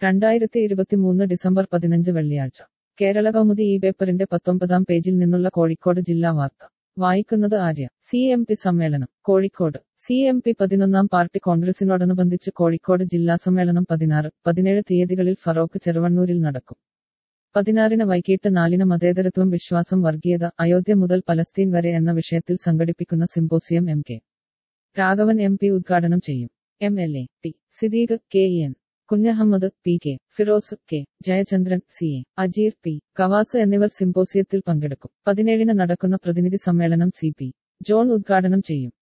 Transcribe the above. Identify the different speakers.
Speaker 1: രണ്ടായിരത്തി ഇരുപത്തിമൂന്ന് ഡിസംബർ പതിനഞ്ച് വെള്ളിയാഴ്ച കേരള കൗമുദി ഈ പേപ്പറിന്റെ പത്തൊമ്പതാം പേജിൽ നിന്നുള്ള കോഴിക്കോട് ജില്ലാ വാർത്ത വായിക്കുന്നത് ആര്യ സി എം പി സമ്മേളനം കോഴിക്കോട് സി എം പി പതിനൊന്നാം പാർട്ടി കോൺഗ്രസിനോടനുബന്ധിച്ച് കോഴിക്കോട് ജില്ലാ സമ്മേളനം പതിനാറ് പതിനേഴ് തീയതികളിൽ ഫറോക്ക് ചെറുവണ്ണൂരിൽ നടക്കും പതിനാറിന് വൈകിട്ട് നാലിന് മതേതരത്വം വിശ്വാസം വർഗീയത അയോധ്യ മുതൽ പലസ്തീൻ വരെ എന്ന വിഷയത്തിൽ സംഘടിപ്പിക്കുന്ന symposium M K Raghavan M P ഉദ്ഘാടനം ചെയ്യും M L A T Siddique K N Kunhahammad P K Firoz K Jayachandran C A Ajeer P Kavas എന്നിവർ സിംപോസിയത്തിൽ പങ്കെടുക്കും പതിനേഴിന് നടക്കുന്ന പ്രതിനിധി സമ്മേളനം സി പി ജോൺ ഉദ്ഘാടനം ചെയ്യും